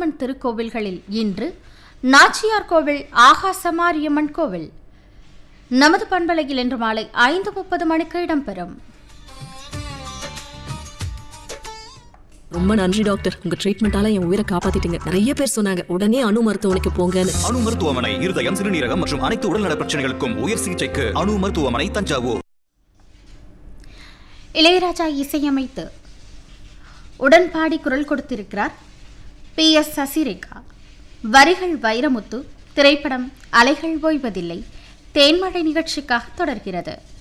மாரியம்மன் திருக்கோவில்களில் இன்று நாச்சியார் கோவில் ஆகாச மாரியம்மன் கோவில் நமது பண்பலையில் இன்று மாலை ஐந்து முப்பது மணிக்கு இடம்பெறும் ரொம்ப நன்றி டாக்டர் உங்க ட்ரீட்மெண்டால என் உயிரை காப்பாத்திட்டீங்க நிறைய பேர் சொன்னாங்க உடனே அணு மருத்துவமனைக்கு போங்கன்னு அணு மருத்துவமனை இருதயம் சிறுநீரகம் மற்றும் அனைத்து உடல்நல பிரச்சனைகளுக்கும் உயர் சிகிச்சைக்கு அணு மருத்துவமனை தஞ்சாவூர் இளையராஜா இசையமைத்து உடன்பாடி குரல் கொடுத்திருக்கிறார் பி எஸ் சசிரேகா வரிகள் வைரமுத்து திரைப்படம் அலைகள் ஓய்வதில்லை தேன்மழை நிகழ்ச்சிக்காக தொடர்கிறது